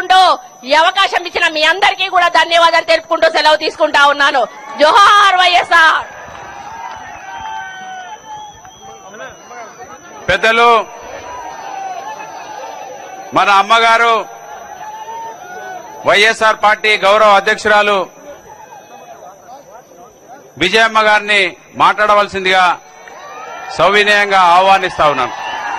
తెలుపుకుంటూ ఈ అవకాశం ఇచ్చిన మీ అందరికీ కూడా ధన్యవాదాలు తెలుపుకుంటూ సెలవు తీసుకుంటా ఉన్నాను జోహార్ వైఎస్ఆర్ పెద్దలు మన అమ్మగారు వైఎస్ఆర్ పార్టీ గౌరవ అధ్యక్షురాలు విజయమ్మ గారిని మాట్లాడవలసిందిగా సవినయంగా ఆహ్వానిస్తా ఉన్నాను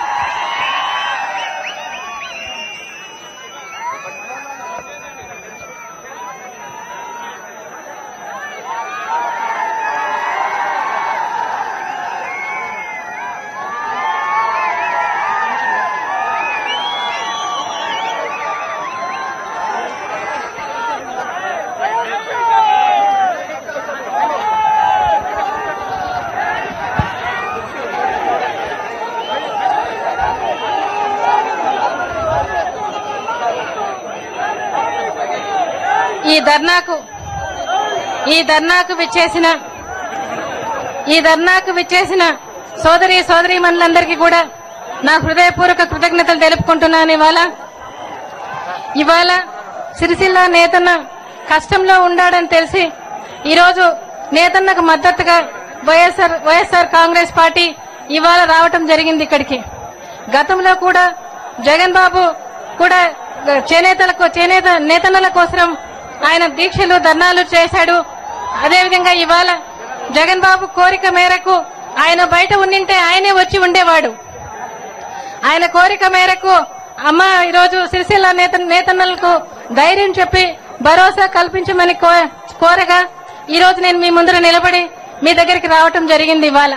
ఈ ధర్నాకు ఈ ధర్నాకు విచ్చేసిన ఈ ధర్నాకు విచ్చేసిన సోదరి సోదరి మనులందరికీ కూడా నా హృదయపూర్వక కృతజ్ఞతలు తెలుపుకుంటున్నాను ఇవాళ ఇవాళ సిరిసిల్ల నేతన్న కష్టంలో ఉండాడని తెలిసి ఈరోజు నేతన్నకు మద్దతుగా వైఎస్ఆర్ వైఎస్ఆర్ కాంగ్రెస్ పార్టీ ఇవాళ రావటం జరిగింది ఇక్కడికి గతంలో కూడా జగన్ బాబు కూడా చేనేతలకు చేనేత నేతన్నల కోసం ఆయన దీక్షలు ధర్నాలు చేశాడు అదేవిధంగా ఇవాళ జగన్ బాబు కోరిక మేరకు ఆయన బయట ఉండింటే ఆయనే వచ్చి ఉండేవాడు ఆయన కోరిక మేరకు అమ్మ ఈరోజు సిరిసిల్ల నేత నేతన్నలకు ధైర్యం చెప్పి భరోసా కల్పించమని కో- కోరగా ఈ రోజు నేను మీ ముందర నిలబడి మీ దగ్గరికి రావటం జరిగింది ఇవాళ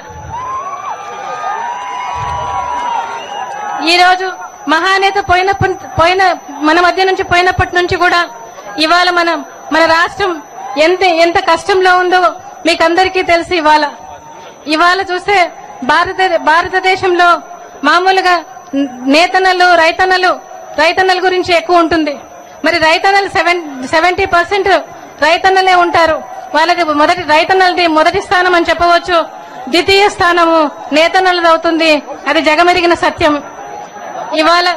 ఈ రోజు మహానేత పోయినప్పటి పోయిన మన మధ్య నుంచి పోయినప్పటి నుంచి కూడా ఇవాళ మనం మన రాష్ట్రం ఎంత ఎంత కష్టంలో ఉందో మీకు అందరికీ తెలుసు ఇవాళ ఇవాళ చూస్తే భారత భారతదేశంలో మామూలుగా నేతన్నలు రైతన్నలు రైతన్నల గురించి ఎక్కువ ఉంటుంది మరి రైతన్నలు సెవెన్ సెవెంటీ పర్సెంట్ రైతన్నలే ఉంటారు వాళ్ళకి మొదటి రైతన్నలది మొదటి స్థానం అని చెప్పవచ్చు ద్వితీయ స్థానము నేతన్నలది అవుతుంది అది జగమెరిగిన సత్యం ఇవాళ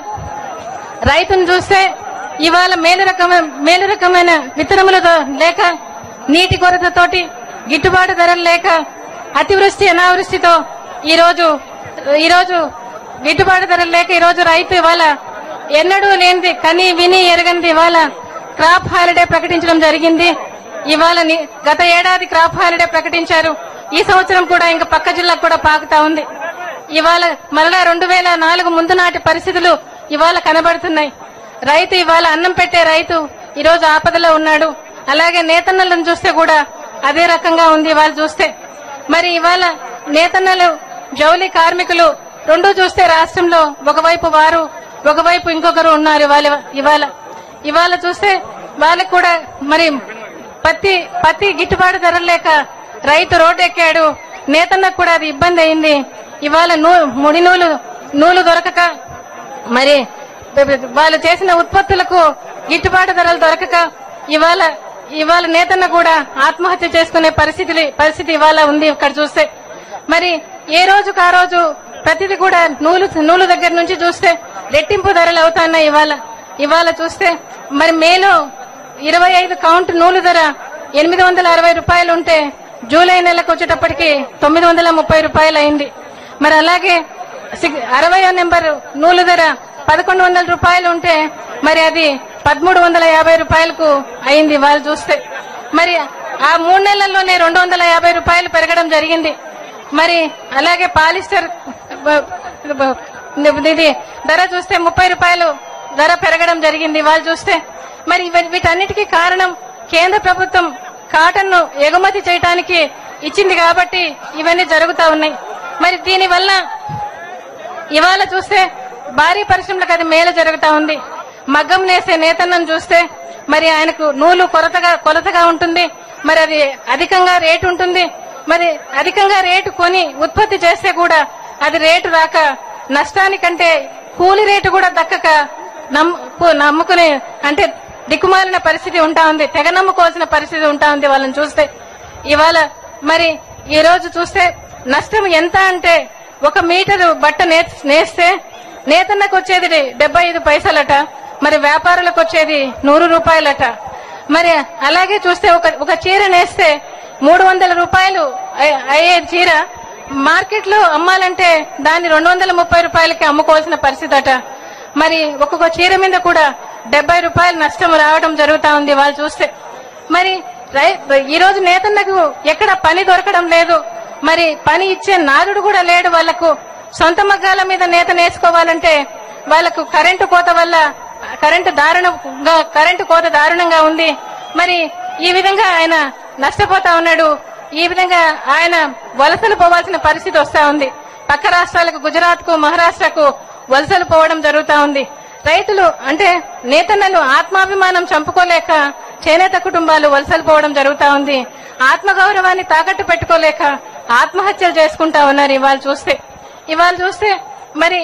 రైతును చూస్తే ఇవాళ మేలు రకమైన మేలు రకమైన విత్తనములతో లేక నీటి కొరతతోటి గిట్టుబాటు ధరలు లేక అతివృష్టి అనావృష్టితో ఈ రోజు ఈ రోజు గిట్టుబాటు ధరలు లేక ఈ రోజు రైతు ఇవాళ ఎన్నడూ లేనిది కని విని ఎరగనిది ఇవాళ క్రాప్ హాలిడే ప్రకటించడం జరిగింది ఇవాళ ని- గత ఏడాది క్రాప్ హాలిడే ప్రకటించారు ఈ సంవత్సరం కూడా ఇంకా పక్క జిల్లాకు కూడా పాకుతా ఉంది ఇవాళ మరలా రెండు వేల నాలుగు ముందు నాటి పరిస్థితులు ఇవాళ కనబడుతున్నాయి రైతు ఇవాళ అన్నం పెట్టే రైతు ఈ రోజు ఆపదలో ఉన్నాడు అలాగే నేతన్నలను చూస్తే కూడా అదే రకంగా ఉంది ఇవాళ చూస్తే మరి ఇవాళ నేతన్నలు జౌలి కార్మికులు రెండు చూస్తే రాష్ట్రంలో ఒకవైపు వారు ఒకవైపు ఇంకొకరు ఉన్నారు ఇవాళ ఇవాళ ఇవాళ చూస్తే వాళ్ళకు కూడా మరి పత్తి పత్తి గిట్టుబాటు ధర లేక రైతు రోడ్డు ఎక్కాడు నేతన్నకు కూడా అది ఇబ్బంది అయింది ఇవాళ నూ ముడి నూలు నూలు దొరకక మరి వాళ్ళు చేసిన ఉత్పత్తులకు గిట్టుబాటు ధరలు దొరకక ఇవాళ ఇవాళ నేతన్న కూడా ఆత్మహత్య చేసుకునే పరిస్థితి పరిస్థితి ఇవాళ ఉంది ఇక్కడ చూస్తే మరి ఏ రోజుకు ఆ రోజు ప్రతిది కూడా నూలు నూలు దగ్గర నుంచి చూస్తే రెట్టింపు ధరలు అవుతున్నాయి ఇవాళ ఇవాళ చూస్తే మరి మేలో ఇరవై ఐదు కౌంట్ నూలు ధర ఎనిమిది వందల అరవై రూపాయలు ఉంటే జూలై నెలకు వచ్చేటప్పటికి తొమ్మిది వందల ముప్పై రూపాయలు అయింది మరి అలాగే సిగ్- అరవై నెంబర్ నూలు ధర పదకొండు వందల రూపాయలు ఉంటే మరి అది పదమూడు వందల యాభై రూపాయలకు అయింది వాళ్ళు చూస్తే మరి ఆ మూడు నెలల్లోనే రెండు వందల యాభై రూపాయలు పెరగడం జరిగింది మరి అలాగే పాలిస్టర్ బ- బ- ఇది ధర చూస్తే ముప్పై రూపాయలు ధర పెరగడం జరిగింది వాళ్ళు చూస్తే మరి ఇవ- వీటన్నిటికీ కారణం కేంద్ర ప్రభుత్వం కాటన్ ను ఎగుమతి చేయడానికి ఇచ్చింది కాబట్టి ఇవన్నీ జరుగుతా ఉన్నాయి మరి దీనివల్ల ఇవాళ చూస్తే భారీ పరిశ్రమలకు అది మేలు జరుగుతా ఉంది మగ్గం నేసే నేతన్నను చూస్తే మరి ఆయనకు నూలు కొరతగా కొలతగా ఉంటుంది మరి అది అధికంగా రేటు ఉంటుంది మరి అధికంగా రేటు కొని ఉత్పత్తి చేస్తే కూడా అది రేటు రాక నష్టానికంటే కూలి రేటు కూడా దక్కక నమ్ము పు- నమ్ముకునే అంటే దిక్కుమాలిన పరిస్థితి ఉంటా ఉంది తెగ నమ్ముకోవాల్సిన పరిస్థితి ఉంటా ఉంది వాళ్ళని చూస్తే ఇవాళ మరి ఈ రోజు చూస్తే నష్టం ఎంత అంటే ఒక మీటరు బట్ట నే- నేస్తే నేతన్నకు వచ్చేది డెబ్బై ఐదు పైసలట మరి వ్యాపారులకు వచ్చేది నూరు రూపాయలట మరి అలాగే చూస్తే ఒక ఒక చీర నేస్తే మూడు వందల రూపాయలు అయ్యే- అయ్యే చీర మార్కెట్ లో అమ్మాలంటే దాన్ని రెండు వందల ముప్పై రూపాయలకి అమ్ముకోవాల్సిన పరిస్థితి అట మరి ఒక్కొక్క చీర మీద కూడా డెబ్బై రూపాయలు నష్టం రావడం జరుగుతా ఉంది వాళ్ళు చూస్తే మరి రై- ఈ రోజు నేతన్నకు ఎక్కడ పని దొరకడం లేదు మరి పని ఇచ్చే నాదుడు కూడా లేడు వాళ్లకు సొంత మగ్గాల మీద నేత నేర్చుకోవాలంటే వాళ్లకు కరెంటు కోత వల్ల కరెంటు దారుణంగా కరెంటు కోత దారుణంగా ఉంది మరి ఈ విధంగా ఆయన నష్టపోతా ఉన్నాడు ఈ విధంగా ఆయన వలసలు పోవాల్సిన పరిస్థితి వస్తా ఉంది పక్క రాష్ట్రాలకు గుజరాత్ కు మహారాష్ట్రకు వలసలు పోవడం జరుగుతా ఉంది రైతులు అంటే నేతన్నలు ఆత్మాభిమానం చంపుకోలేక చేనేత కుటుంబాలు వలసలు పోవడం జరుగుతా ఉంది ఆత్మగౌరవాన్ని తాకట్టు పెట్టుకోలేక ఆత్మహత్యలు చేసుకుంటా ఉన్నారు ఇవాళ చూస్తే ఇవాళ చూస్తే మరి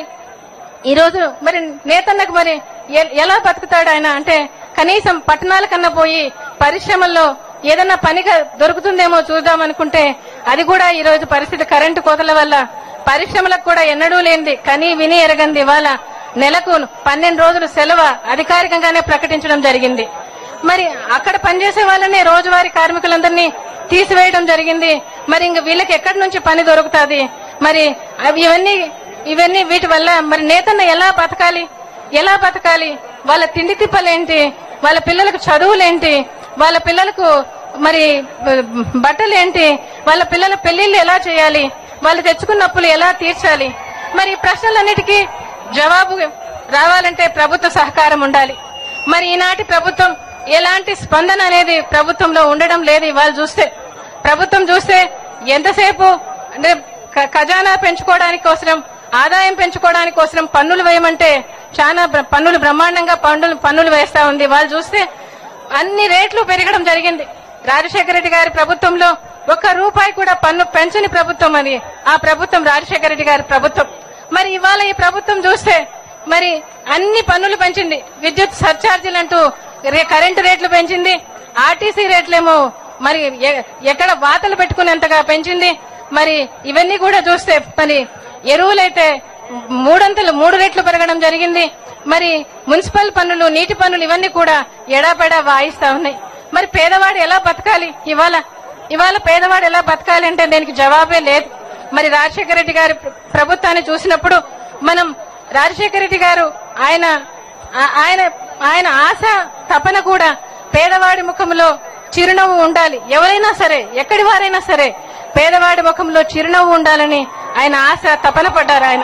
ఈ రోజు మరి నేతన్నకు మరి ఎ- ఎలా బతుకుతాడు ఆయన అంటే కనీసం పట్టణాల కన్నా పోయి పరిశ్రమల్లో ఏదన్నా పనిగా దొరుకుతుందేమో చూద్దాం అనుకుంటే అది కూడా ఈ రోజు పరిస్థితి కరెంటు కోతల వల్ల పరిశ్రమలకు కూడా ఎన్నడూ లేనిది కని విని ఎరగంది ఇవాళ నెలకు పన్నెండు రోజులు సెలవు అధికారికంగానే ప్రకటించడం జరిగింది మరి అక్కడ పనిచేసే వాళ్ళనే రోజువారీ కార్మికులందరినీ తీసివేయడం జరిగింది మరి ఇంక వీళ్ళకి ఎక్కడి నుంచి పని దొరుకుతుంది మరి అవి ఇవన్నీ ఇవన్నీ వీటి వల్ల మరి నేతన్న ఎలా బతకాలి ఎలా బతకాలి వాళ్ళ తిండి తిప్పలేంటి వాళ్ళ పిల్లలకు చదువులేంటి వాళ్ళ పిల్లలకు మరి బ- బట్టలేంటి వాళ్ళ పిల్లల పెళ్లిళ్ళు ఎలా చేయాలి వాళ్ళు తెచ్చుకున్న అప్పులు ఎలా తీర్చాలి మరి ఈ ప్రశ్నలన్నిటికీ జవాబు రావాలంటే ప్రభుత్వ సహకారం ఉండాలి మరి ఈనాటి ప్రభుత్వం ఎలాంటి స్పందన అనేది ప్రభుత్వంలో ఉండడం లేదు ఇవాళ చూస్తే ప్రభుత్వం చూస్తే ఎంతసేపు అంటే క- ఖజానా పెంచుకోవడానికి కోసరం ఆదాయం పెంచుకోవడానికి కోసరం పన్నులు వేయమంటే చాలా బ్ర- పన్నులు బ్రహ్మాండంగా పన్నులు పన్నులు వేస్తా ఉంది వాళ్ళు చూస్తే అన్ని రేట్లు పెరగడం జరిగింది రాజశేఖర రెడ్డి గారి ప్రభుత్వంలో ఒక్క రూపాయి కూడా పన్ను పెంచని ప్రభుత్వం అది ఆ ప్రభుత్వం రాజశేఖర రెడ్డి గారి ప్రభుత్వం మరి ఇవాళ ఈ ప్రభుత్వం చూస్తే మరి అన్ని పన్నులు పెంచింది విద్యుత్ సర్ఛార్జీలు అంటూ రే- కరెంటు రేట్లు పెంచింది ఆర్టీసీ రేట్లేమో మరి ఎ- ఎక్కడ వాతలు పెట్టుకునేంతగా పెంచింది మరి ఇవన్నీ కూడా చూస్తే మరి ఎరువులైతే మూడంతలు మూడు రెట్లు పెరగడం జరిగింది మరి మున్సిపల్ పన్నులు నీటి పన్నులు ఇవన్నీ కూడా ఎడాపెడా వాయిస్తా ఉన్నాయి మరి పేదవాడు ఎలా బతకాలి ఇవాళ ఇవాళ పేదవాడు ఎలా బతకాలి అంటే దీనికి జవాబే లేదు మరి రాజశేఖర రెడ్డి గారి ప్ర- ప్రభుత్వాన్ని చూసినప్పుడు మనం రాజశేఖర రెడ్డి గారు ఆయన ఆ- ఆయన ఆయన ఆశ తపన కూడా పేదవాడి ముఖంలో చిరునవ్వు ఉండాలి ఎవరైనా సరే ఎక్కడి వారైనా సరే పేదవాడి ముఖంలో చిరునవ్వు ఉండాలని ఆయన ఆశ తపన పడ్డారు ఆయన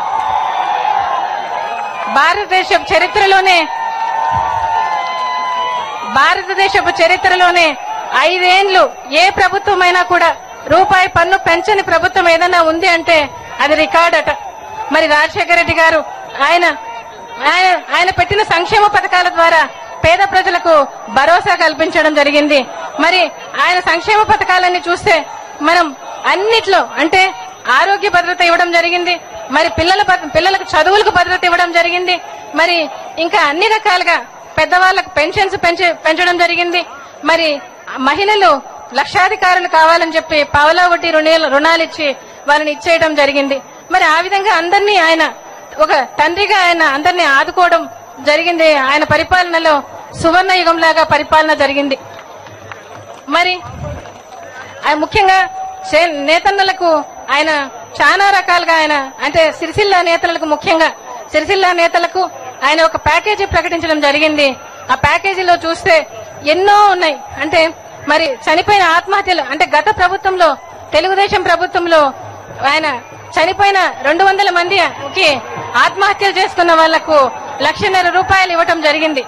భారతదేశ చరిత్రలోనే భారతదేశపు చరిత్రలోనే ఐదేండ్లు ఏ ప్రభుత్వమైనా కూడా రూపాయి పన్ను పెంచని ప్రభుత్వం ఏదైనా ఉంది అంటే అది రికార్డ్ అట మరి రాజశేఖర రెడ్డి గారు ఆయన ఆయన ఆయన పెట్టిన సంక్షేమ పథకాల ద్వారా పేద ప్రజలకు భరోసా కల్పించడం జరిగింది మరి ఆయన సంక్షేమ పథకాలన్నీ చూస్తే మనం అన్నిట్లో అంటే ఆరోగ్య భద్రత ఇవ్వడం జరిగింది మరి పిల్లల భద్ర- పిల్లలకు చదువులకు భద్రత ఇవ్వడం జరిగింది మరి ఇంకా అన్ని రకాలుగా పెద్దవాళ్లకు పెన్షన్స్ పెంచి పెంచడం జరిగింది మరి మహిళలు లక్షాధికారులు కావాలని చెప్పి పావలా వడ్డీ రుణాలు రుణాలు ఇచ్చి వాళ్ళని ఇచ్చేయడం జరిగింది మరి ఆ విధంగా అందరినీ ఆయన ఒక తండ్రిగా ఆయన అందరినీ ఆదుకోవడం జరిగింది ఆయన పరిపాలనలో సువర్ణ యుగంలాగా పరిపాలన జరిగింది మరి ఆయన ముఖ్యంగా చే- నేతన్నలకు ఆయన చాలా రకాలుగా ఆయన అంటే సిరిసిల్ల నేతలకు ముఖ్యంగా సిరిసిల్ల నేతలకు ఆయన ఒక ప్యాకేజీ ప్రకటించడం జరిగింది ఆ ప్యాకేజీలో చూస్తే ఎన్నో ఉన్నాయి అంటే మరి చనిపోయిన ఆత్మహత్యలు అంటే గత ప్రభుత్వంలో తెలుగుదేశం ప్రభుత్వంలో ఆయన చనిపోయిన రెండు వందల మందికి ఆత్మహత్యలు చేసుకున్న వాళ్లకు లక్షన్నర రూపాయలు ఇవ్వటం జరిగింది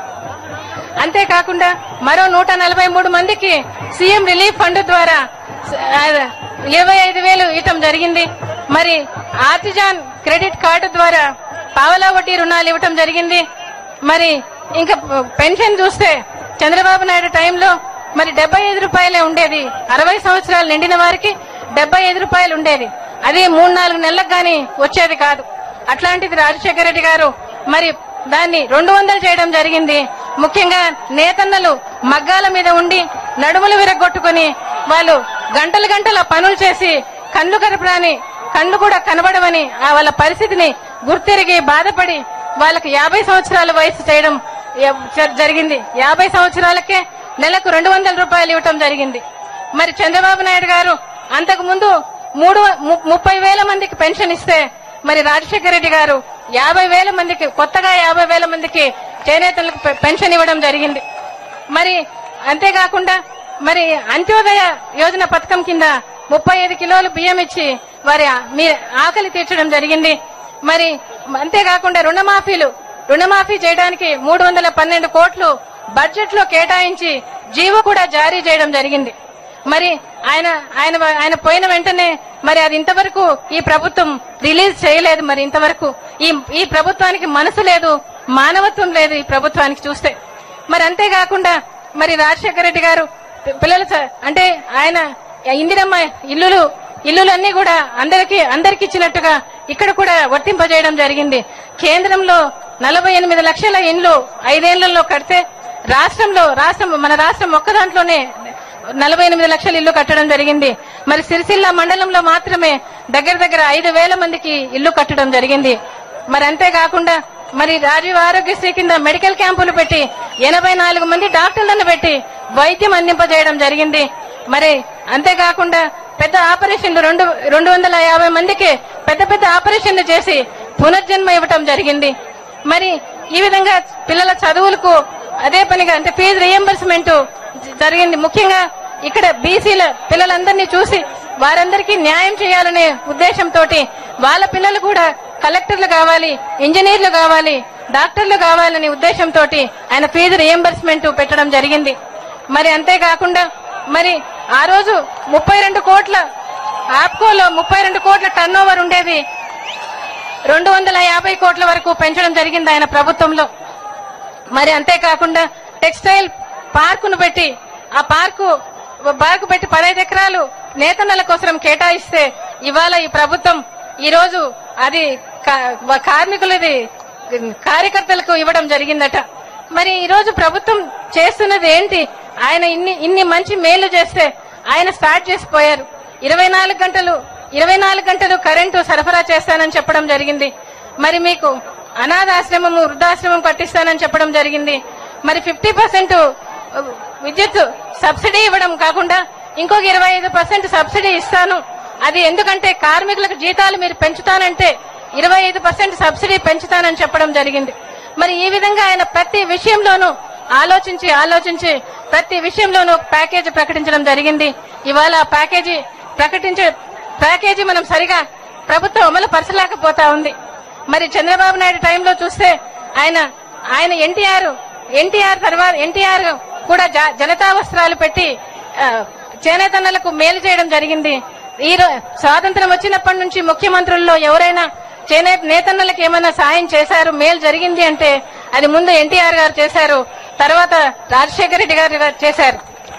అంతేకాకుండా మరో నూట నలభై మూడు మందికి సీఎం రిలీఫ్ ఫండ్ ద్వారా స- ఆ, ఇరవై ఐదు వేలు ఇవ్వటం జరిగింది మరి ఆర్టిజాన్ క్రెడిట్ కార్డు ద్వారా పావలా వడ్డీ రుణాలు ఇవ్వటం జరిగింది మరి ఇంకా పెన్షన్ చూస్తే చంద్రబాబు నాయుడు టైంలో మరి డెబ్బై ఐదు రూపాయలే ఉండేది అరవై సంవత్సరాలు నిండిన వారికి డెబ్బై ఐదు రూపాయలు ఉండేది అది మూడు నాలుగు నెలలకు గాని వచ్చేది కాదు అట్లాంటిది రాజశేఖర రెడ్డి గారు మరి దాన్ని రెండు వందలు చేయడం జరిగింది ముఖ్యంగా నేతన్నలు మగ్గాల మీద ఉండి నడుములు విరగొట్టుకుని వాళ్ళు గంటలు గంటల పనులు చేసి కళ్ళు కరపడాని కళ్ళు కూడా కనబడవని ఆ వాళ్ళ పరిస్థితిని గుర్తెరిగి బాధపడి వాళ్ళకి యాభై సంవత్సరాల వయసు చేయడం ఎ- జ- జరిగింది యాభై సంవత్సరాలకే నెలకు రెండు వందల రూపాయలు ఇవ్వటం జరిగింది మరి చంద్రబాబు నాయుడు గారు అంతకు ముందు మూడు ము- ముప్పై వేల మందికి పెన్షన్ ఇస్తే మరి రాజశేఖర రెడ్డి గారు యాభై వేల మందికి కొత్తగా యాభై వేల మందికి చేనేతలకు పె- పెన్షన్ ఇవ్వడం జరిగింది మరి అంతేకాకుండా మరి అంత్యోదయ యోజన పథకం కింద ముప్పై ఐదు కిలోలు బియ్యం ఇచ్చి వారి ఆ- మీ ఆకలి తీర్చడం జరిగింది మరి అంతేకాకుండా రుణమాఫీలు రుణమాఫీ చేయడానికి మూడు వందల పన్నెండు కోట్లు బడ్జెట్ లో కేటాయించి జీవో కూడా జారీ చేయడం జరిగింది మరి ఆయన ఆయన ఆయన పోయిన వెంటనే మరి అది ఇంతవరకు ఈ ప్రభుత్వం రిలీజ్ చేయలేదు మరి ఇంతవరకు ఈ ఈ ప్రభుత్వానికి మనసు లేదు మానవత్వం లేదు ఈ ప్రభుత్వానికి చూస్తే మరి అంతేకాకుండా మరి రాజశేఖర రెడ్డి గారు పి- పిల్లలు చ- అంటే ఆయన ఇందిరమ్మ ఇల్లులు ఇల్లులన్నీ కూడా అందరికి అందరికి ఇచ్చినట్టుగా ఇక్కడ కూడా వర్తింపజేయడం జరిగింది కేంద్రంలో నలభై ఎనిమిది లక్షల ఇండ్లు ఐదేళ్లలో కడితే రాష్ట్రంలో రాష్ట్రం మన రాష్ట్రం ఒక్క దాంట్లోనే నలభై ఎనిమిది లక్షల ఇల్లు కట్టడం జరిగింది మరి సిరిసిల్ల మండలంలో మాత్రమే దగ్గర దగ్గర ఐదు వేల మందికి ఇల్లు కట్టడం జరిగింది మరి అంతేకాకుండా మరి రాజీవ్ ఆరోగ్యశ్రీ కింద మెడికల్ క్యాంపులు పెట్టి ఎనభై నాలుగు మంది డాక్టర్లను పెట్టి వైద్యం అందింపజేయడం జరిగింది మరి అంతేకాకుండా పెద్ద ఆపరేషన్లు రెండు రెండు వందల యాభై మందికి పెద్ద పెద్ద ఆపరేషన్లు చేసి పునర్జన్మ ఇవ్వటం జరిగింది మరి ఈ విధంగా పిల్లల చదువులకు అదే పనిగా అంటే ఫీజు రియంబర్స్మెంట్ జరిగింది ముఖ్యంగా ఇక్కడ బీసీల పిల్లలందరినీ చూసి వారందరికీ న్యాయం చేయాలనే ఉద్దేశంతో వాళ్ళ పిల్లలు కూడా కలెక్టర్లు కావాలి ఇంజనీర్లు కావాలి డాక్టర్లు కావాలనే ఉద్దేశంతో ఆయన ఫీజు రియంబర్స్మెంట్ పెట్టడం జరిగింది మరి అంతేకాకుండా మరి ఆ రోజు ముప్పై రెండు కోట్ల ఆప్కోలో ముప్పై రెండు కోట్ల టర్న్ ఓవర్ ఉండేది రెండు వందల యాభై కోట్ల వరకు పెంచడం జరిగింది ఆయన ప్రభుత్వంలో మరి అంతేకాకుండా టెక్స్టైల్ పార్కును పెట్టి ఆ పార్కు పార్కు పెట్టి పదహైదు ఎకరాలు నేతన్నల కోసం కేటాయిస్తే ఇవాళ ఈ ప్రభుత్వం ఈ రోజు అది కా- కార్మికులది కార్యకర్తలకు ఇవ్వడం జరిగిందట మరి ఈ రోజు ప్రభుత్వం చేస్తున్నది ఏంటి ఆయన ఇన్ని ఇన్ని మంచి మేలు చేస్తే ఆయన స్టార్ట్ చేసిపోయారు ఇరవై నాలుగు గంటలు ఇరవై నాలుగు గంటలు కరెంటు సరఫరా చేస్తానని చెప్పడం జరిగింది మరి మీకు అనాథాశ్రమము వృద్ధాశ్రమం కట్టిస్తానని చెప్పడం జరిగింది మరి ఫిఫ్టీ పర్సెంట్ విద్యుత్ సబ్సిడీ ఇవ్వడం కాకుండా ఇంకొక ఇరవై ఐదు పర్సెంట్ సబ్సిడీ ఇస్తాను అది ఎందుకంటే కార్మికులకు జీతాలు మీరు పెంచుతానంటే ఇరవై ఐదు పర్సెంట్ సబ్సిడీ పెంచుతానని చెప్పడం జరిగింది మరి ఈ విధంగా ఆయన ప్రతి విషయంలోనూ ఆలోచించి ఆలోచించి ప్రతి విషయంలోనూ ఒక ప్యాకేజీ ప్రకటించడం జరిగింది ఇవాళ ఆ ప్యాకేజీ ప్రకటించే ప్యాకేజీ మనం సరిగా ప్రభుత్వం అమలు పరచలేకపోతా ఉంది మరి చంద్రబాబు నాయుడు టైంలో చూస్తే ఆయన ఆయన ఎన్టీఆర్ ఎన్టీఆర్ తర్వాత ఎన్టీఆర్ కూడా జ- జనతా వస్త్రాలు పెట్టి ఆ, చేనేతన్నలకు మేలు చేయడం జరిగింది ఈ రో- స్వాతంత్రం వచ్చినప్పటి నుంచి ముఖ్యమంత్రుల్లో ఎవరైనా చేనేత నేతన్నలకు ఏమైనా సాయం చేశారు మేలు జరిగింది అంటే అది ముందు ఎన్టీఆర్ గారు చేశారు తర్వాత రాజశేఖర రెడ్డి గారు చేశారు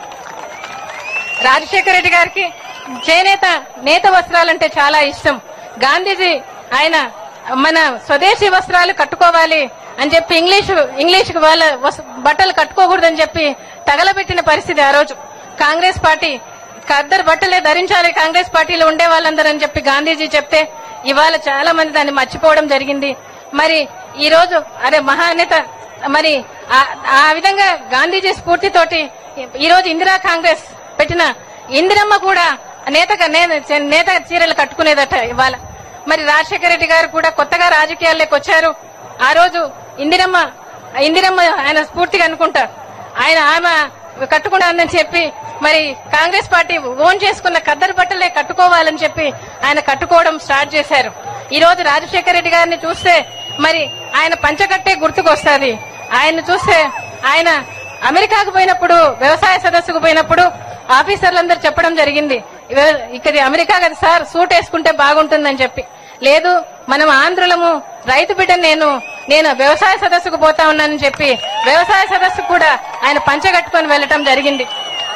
రాజశేఖర రెడ్డి గారికి చేనేత నేత వస్త్రాలంటే చాలా ఇష్టం గాంధీజీ ఆయన మన స్వదేశీ వస్త్రాలు కట్టుకోవాలి అని చెప్పి ఇంగ్లీష్ ఇంగ్లీష్ వాళ్ళ వస్- బట్టలు కట్టుకోకూడదని చెప్పి తగలబెట్టిన పరిస్థితి ఆ రోజు కాంగ్రెస్ పార్టీ ఖద్దరు బట్టలే ధరించాలి కాంగ్రెస్ పార్టీలో ఉండే వాళ్ళందరూ అని చెప్పి గాంధీజీ చెప్తే ఇవాళ చాలా మంది దాన్ని మర్చిపోవడం జరిగింది మరి ఈ రోజు అరే మహానేత మరి ఆ- ఆ విధంగా గాంధీజీ స్ఫూర్తితోటి ఈ రోజు ఇందిరా కాంగ్రెస్ పెట్టిన ఇందిరమ్మ కూడా నేత నే- నేత చీరలు కట్టుకునేదట ఇవాళ మరి రాజశేఖర రెడ్డి గారు కూడా కొత్తగా రాజకీయాల్లోకి వచ్చారు ఆ రోజు ఇందిరమ్మ ఇందిరమ్మ ఆయన స్ఫూర్తిగా అనుకుంటా ఆయన ఆమె కట్టుకున్నానని చెప్పి మరి కాంగ్రెస్ పార్టీ ఓన్ చేసుకున్న కద్దరు బట్టలే కట్టుకోవాలని చెప్పి ఆయన కట్టుకోవడం స్టార్ట్ చేశారు ఈ రోజు రాజశేఖర రెడ్డి గారిని చూస్తే మరి ఆయన పంచకట్టే గుర్తుకొస్తుంది ఆయన చూస్తే ఆయన అమెరికాకు పోయినప్పుడు వ్యవసాయ సదస్సుకు పోయినప్పుడు ఆఫీసర్లందరూ చెప్పడం జరిగింది ఇవ- ఇక్కడ అమెరికా కదా సార్ సూట్ వేసుకుంటే బాగుంటుందని చెప్పి లేదు మనం ఆంధ్రులము రైతు బిడ్డ నేను నేను వ్యవసాయ సదస్సుకు పోతా ఉన్నానని చెప్పి వ్యవసాయ సదస్సుకు కూడా ఆయన పంచగట్టుకొని వెళ్ళటం జరిగింది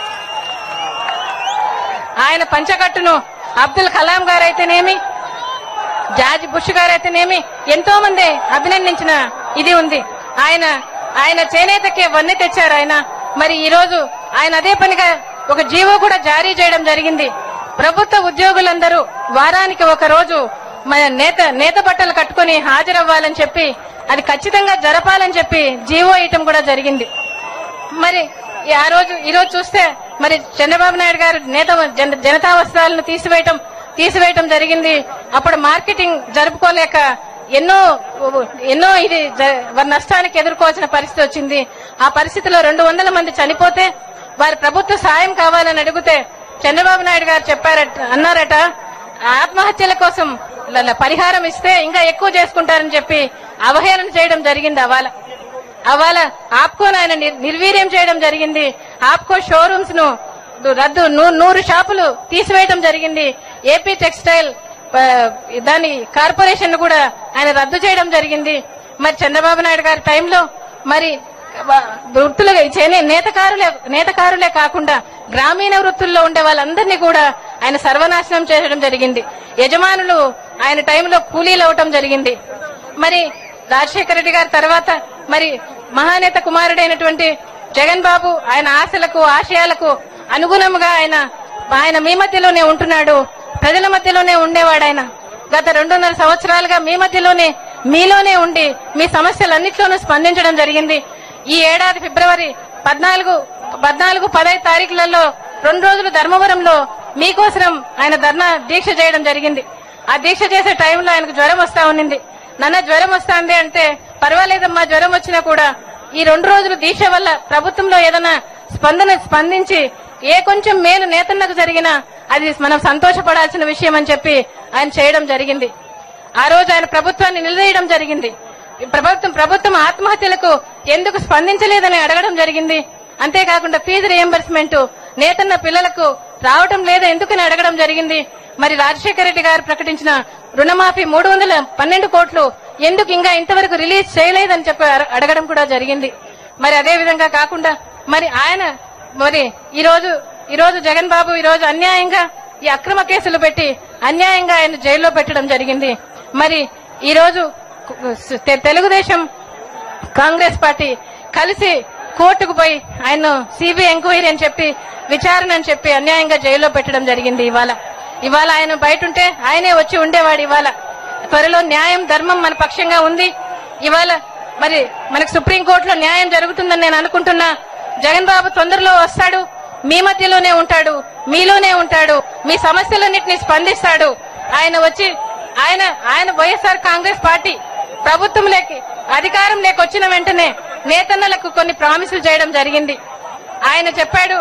ఆయన పంచకట్టును అబ్దుల్ కలాం గారైతేనేమి జార్జ్ బుష్ గారైతేనేమి ఎంతో మంది అభినందించిన ఇది ఉంది ఆయన ఆయన చేనేతకే వన్నె తెచ్చారు ఆయన మరి ఈ రోజు ఆయన అదే పనిగా ఒక జీవో కూడా జారీ చేయడం జరిగింది ప్రభుత్వ ఉద్యోగులందరూ వారానికి ఒక రోజు మన నేత నేత బట్టలు కట్టుకుని హాజరవ్వాలని చెప్పి అది ఖచ్చితంగా జరపాలని చెప్పి జీవో ఇయటం కూడా జరిగింది మరి ఈ ఆ రోజు ఈ రోజు చూస్తే మరి చంద్రబాబు నాయుడు గారు నేత జన- జనతా వస్త్రాలను తీసివేయటం తీసివేయటం జరిగింది అప్పుడు మార్కెటింగ్ జరుపుకోలేక ఎన్నో ఎన్నో ఇది జ- వారి నష్టానికి ఎదుర్కోవాల్సిన పరిస్థితి వచ్చింది ఆ పరిస్థితిలో రెండు వందల మంది చనిపోతే వారి ప్రభుత్వ సాయం కావాలని అడిగితే చంద్రబాబు నాయుడు గారు చెప్పారట అన్నారట ఆత్మహత్యల కోసం ల- ల- పరిహారం ఇస్తే ఇంకా ఎక్కువ చేసుకుంటారని చెప్పి అవహేళన చేయడం జరిగింది అవాళ అవాళ ఆప్కోను ఆయన నిర్- నిర్వీర్యం చేయడం జరిగింది ఆప్కో షోరూమ్స్ ను రద్దు నూ- నూరు షాపులు తీసివేయడం జరిగింది ఏపీ టెక్స్టైల్ ఆ, దాని కార్పొరేషన్ కూడా ఆయన రద్దు చేయడం జరిగింది మరి చంద్రబాబు నాయుడు గారి టైంలో మరి వ- వృత్తులుగా చేనే నేతకారులే నేతకారులే కాకుండా గ్రామీణ వృత్తుల్లో ఉండే వాళ్ళందరినీ కూడా ఆయన సర్వనాశనం చేయడం జరిగింది యజమానులు ఆయన టైంలో కూలీలు అవటం జరిగింది మరి రాజశేఖర రెడ్డి గారి తర్వాత మరి మహానేత కుమారుడైనటువంటి జగన్ బాబు ఆయన ఆశలకు ఆశయాలకు అనుగుణంగా ఆయన ఆయన మీ మధ్యలోనే ఉంటున్నాడు ప్రజల మధ్యలోనే ఉండేవాడు ఆయన గత రెండున్నర సంవత్సరాలుగా మీ మధ్యలోనే మీలోనే ఉండి మీ సమస్యలన్నిట్లోనూ స్పందించడం జరిగింది ఈ ఏడాది ఫిబ్రవరి పద్నాలుగు పద్నాలుగు పదహైదు తారీఖులలో రెండు రోజులు ధర్మవరంలో మీకోసం ఆయన ధర్నా దీక్ష చేయడం జరిగింది ఆ దీక్ష చేసే టైంలో ఆయనకు జ్వరం వస్తా ఉన్నింది నాన్న జ్వరం వస్తాంది అంటే పర్వాలేదమ్మా జ్వరం వచ్చినా కూడా ఈ రెండు రోజులు దీక్ష వల్ల ప్రభుత్వంలో ఏదైనా స్పందన స్పందించి ఏ కొంచెం మేలు నేతన్నకు జరిగినా అది మనం సంతోషపడాల్సిన విషయం అని చెప్పి ఆయన చేయడం జరిగింది ఆ రోజు ఆయన ప్రభుత్వాన్ని నిలదీయడం జరిగింది ఈ ప్రభుత్వం ప్రభుత్వం ఆత్మహత్యలకు ఎందుకు స్పందించలేదని అడగడం జరిగింది అంతేకాకుండా ఫీజు రియంబర్స్మెంట్ నేతన్న పిల్లలకు రావటం లేదా ఎందుకని అడగడం జరిగింది మరి రాజశేఖర రెడ్డి గారు ప్రకటించిన రుణమాఫీ మూడు వందల పన్నెండు కోట్లు ఎందుకు ఇంకా ఇంతవరకు రిలీజ్ చేయలేదని చెప్పి అడ- అడగడం కూడా జరిగింది మరి అదే విధంగా కాకుండా మరి ఆయన మరి ఈ రోజు ఈ రోజు జగన్ బాబు ఈ రోజు అన్యాయంగా ఈ అక్రమ కేసులు పెట్టి అన్యాయంగా ఆయన జైల్లో పెట్టడం జరిగింది మరి ఈ రోజు తె- తెలుగుదేశం కాంగ్రెస్ పార్టీ కలిసి కోర్టుకు పోయి ఆయన సిబిఐ ఎంక్వైరీ అని చెప్పి విచారణ అని చెప్పి అన్యాయంగా జైల్లో పెట్టడం జరిగింది ఇవాళ ఇవాళ ఆయన బయట ఉంటే ఆయనే వచ్చి ఉండేవాడు ఇవాళ త్వరలో న్యాయం ధర్మం మన పక్షంగా ఉంది ఇవాళ మరి మనకు సుప్రీంకోర్టులో న్యాయం జరుగుతుందని నేను అనుకుంటున్నా జగన్ బాబు తొందరలో వస్తాడు మీ మధ్యలోనే ఉంటాడు మీలోనే ఉంటాడు మీ సమస్యలన్నింటినీ స్పందిస్తాడు ఆయన వచ్చి ఆయన ఆయన వైఎస్ఆర్ కాంగ్రెస్ పార్టీ ప్రభుత్వంలోకి అధికారం వచ్చిన వెంటనే నేతన్నలకు కొన్ని ప్రామిసులు చేయడం జరిగింది ఆయన చెప్పాడు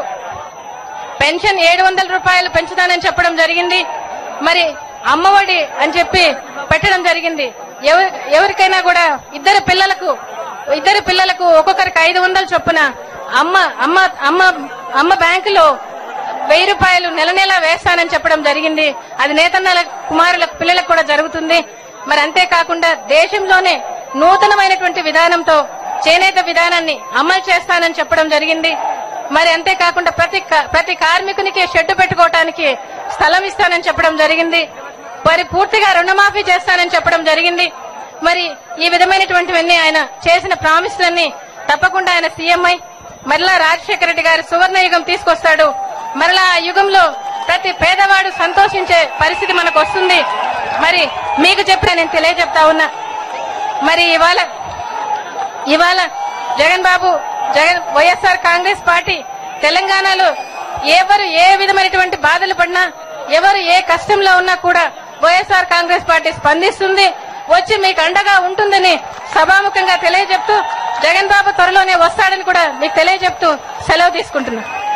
పెన్షన్ ఏడు వందల రూపాయలు పెంచుతానని చెప్పడం జరిగింది మరి అమ్మఒడి అని చెప్పి పెట్టడం జరిగింది ఎవ- ఎవరికైనా కూడా ఇద్దరు పిల్లలకు ఇద్దరు పిల్లలకు ఒక్కొక్కరికి ఐదు వందల చొప్పున అమ్మ అమ్మ అమ్మ అమ్మ బ్యాంకులో వెయ్యి రూపాయలు నెల నెల వేస్తానని చెప్పడం జరిగింది అది నేతన్నల కుమారుల పిల్లలకు కూడా జరుగుతుంది మరి అంతేకాకుండా దేశంలోనే నూతనమైనటువంటి విధానంతో చేనేత విధానాన్ని అమలు చేస్తానని చెప్పడం జరిగింది మరి అంతేకాకుండా ప్రతి క- ప్రతి కార్మికునికి షెడ్ పెట్టుకోవటానికి స్థలం ఇస్తానని చెప్పడం జరిగింది మరి పూర్తిగా రుణమాఫీ చేస్తానని చెప్పడం జరిగింది మరి ఈ విధమైనటువంటివన్నీ ఆయన చేసిన ప్రామిస్లన్నీ తప్పకుండా ఆయన సీఎంఐ మరలా రాజశేఖర రెడ్డి గారి సువర్ణ యుగం తీసుకొస్తాడు మరలా ఆ యుగంలో ప్రతి పేదవాడు సంతోషించే పరిస్థితి మనకు వస్తుంది మరి మీకు చెప్పిన నేను తెలియజెప్తా ఉన్నా మరి ఇవాళ ఇవాళ Jagan Babu Jagan YSR Congress party తెలంగాణలో ఎవరు ఏ విధమైనటువంటి బాధలు పడినా ఎవరు ఏ కష్టంలో ఉన్నా కూడా వైఎస్ఆర్ కాంగ్రెస్ పార్టీ స్పందిస్తుంది వచ్చి మీకు అండగా ఉంటుందని సభాముఖంగా తెలియజెప్తూ జగన్ బాబు త్వరలోనే వస్తాడని కూడా మీకు తెలియజెప్తూ సెలవు తీసుకుంటున్నా